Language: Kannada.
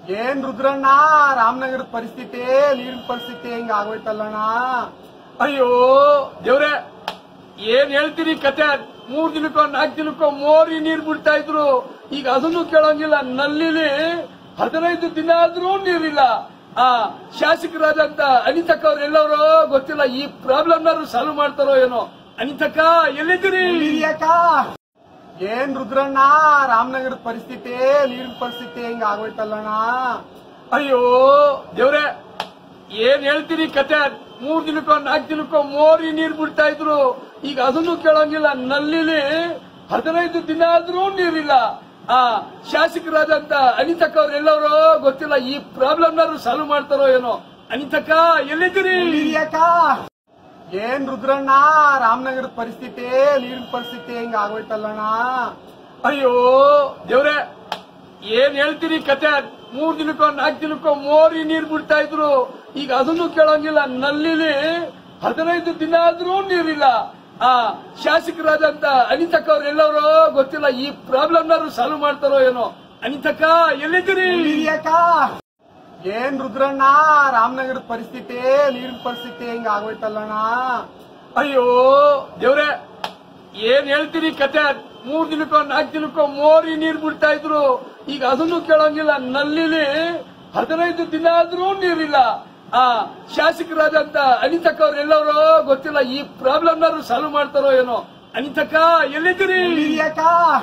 ಏನ್ ರುದ್ರಣ್ಣ ರಾಮನಗರದ ಪರಿಸ್ಥಿತಿ ನೀರಿನ ಪರಿಸ್ಥಿತಿ ಹಿಂಗ ಆಗೋಯ್ತಲ್ಲಣ್ಣ ಅಯ್ಯೋ ದೇವ್ರೆ ಏನ್ ಹೇಳ್ತೀರಿ ಕತೆ ಮೂರ್ ದಿನಕ್ಕೋ ನಾಲ್ಕು ದಿನಕ್ಕೋ ಮೋರಿ ನೀರ್ ಬಿಡ್ತಾ ಇದ್ರು ಈಗ ಅದನ್ನು ಕೇಳೋಂಗಿಲ್ಲ ನಲ್ಲಿಲಿ ಹದಿನೈದು ದಿನ ಆದ್ರೂ ನೀರಿಲ್ಲ ಆ ಶಾಸಕರಾದಂತ ಅನಿತಕ್ಕ ಅವ್ರು ಎಲ್ಲವರು ಗೊತ್ತಿಲ್ಲ ಈ ಪ್ರಾಬ್ಲಮ್ ಸಾಲ್ವ್ ಮಾಡ್ತಾರೋ ಏನೋ ಅನಿತಕ್ಕ ಎಲ್ಲಿದ್ದೀರಿ ಹಿರಿಯಕ್ಕ ಏನ್ ರುದ್ರಣ್ಣ ರಾಮನಗರದ ಪರಿಸ್ಥಿತಿ ನೀರಿನ ಪರಿಸ್ಥಿತಿ ಹಿಂಗ ಆಗೋಯ್ತಲ್ಲಣ್ಣ ಅಯ್ಯೋ ದೇವ್ರೆ ಏನ್ ಹೇಳ್ತೀರಿ ಕತೆ ಮೂರ್ ದಿನಕ್ಕೋ ನಾಲ್ಕು ದಿನಕ್ಕೋ ಮೋರಿ ನೀರ್ ಬಿಡ್ತಾ ಇದ್ರು ಈಗ ಅದನ್ನು ಕೇಳೋಂಗಿಲ್ಲ ನಲ್ಲಿಲಿ ಹದಿನೈದು ದಿನ ಆದ್ರೂ ನೀರಿಲ್ಲ ಆ ಶಾಸಕರಾದಂತ ಅನಿತಕ್ಕ ಅವ್ರು ಎಲ್ಲವರು ಗೊತ್ತಿಲ್ಲ ಈ ಪ್ರಾಬ್ಲಮ್ ಸಾಲ್ವ್ ಮಾಡ್ತಾರೋ ಏನೋ ಅನಿತಕ್ಕ ಎಲ್ಲಿದ್ದೀರಿ ಹಿರಿಯಕ್ಕ ಏನ್ ರುದ್ರಣ್ಣ ರಾಮನಗರದ ಪರಿಸ್ಥಿತಿ ನೀರಿನ ಪರಿಸ್ಥಿತಿ ಹಿಂಗ ಆಗೋಯ್ತಲ್ಲಣ್ಣ ಅಯ್ಯೋ ದೇವ್ರೆ ಏನ್ ಹೇಳ್ತೀರಿ ಕತೆ ಮೂರ್ ದಿನಕ್ಕೋ ನಾಲ್ಕು ದಿನಕ್ಕೋ ಮೋರಿ ನೀರ್ ಬಿಡ್ತಾ ಇದ್ರು ಈಗ ಅದನ್ನು ಕೇಳೋಂಗಿಲ್ಲ ನಲ್ಲಿಲಿ ಹದಿನೈದು ದಿನ ಆದ್ರೂ ನೀರಿಲ್ಲ ಆ ಶಾಸಕರಾದಂತ ಅನಿತಕ್ಕ ಅವ್ರು ಎಲ್ಲವರು ಗೊತ್ತಿಲ್ಲ ಈ ಪ್ರಾಬ್ಲಮ್ ಸಾಲ್ವ್ ಮಾಡ್ತಾರೋ ಏನೋ ಅನಿತಕ್ಕ ಎಲ್ಲಿದ್ದೀರಿ ಹಿರಿಯಕ್ಕ ಏನ್ ರುದ್ರಣ್ಣ ರಾಮನಗರದ ಪರಿಸ್ಥಿತಿ ನೀರಿನ ಪರಿಸ್ಥಿತಿ ಹಿಂಗ ಆಗೋಯ್ತಲ್ಲಣ್ಣ ಅಯ್ಯೋ ದೇವ್ರೆ ಏನ್ ಹೇಳ್ತೀರಿ ಕತೆ ಮೂರ್ ದಿನಕ್ಕೋ ನಾಲ್ಕು ದಿನಕ್ಕೋ ಮೋರಿ ನೀರ್ ಬಿಡ್ತಾ ಇದ್ರು ಈಗ ಅದನ್ನು ಕೇಳೋಂಗಿಲ್ಲ ನಲ್ಲಿಲಿ ಹದಿನೈದು ದಿನ ಆದ್ರೂ ನೀರಿಲ್ಲ ಆ ಶಾಸಕರಾದಂತ ಅನಿತಕ್ಕ ಅವ್ರು ಎಲ್ಲವರು ಗೊತ್ತಿಲ್ಲ ಈ ಪ್ರಾಬ್ಲಮ್ ಸಾಲ್ವ್ ಮಾಡ್ತಾರೋ ಏನೋ ಅನಿತಕ್ಕ ಎಲ್ಲಿದ್ದೀರಿ ಹಿರಿಯಕ್ಕ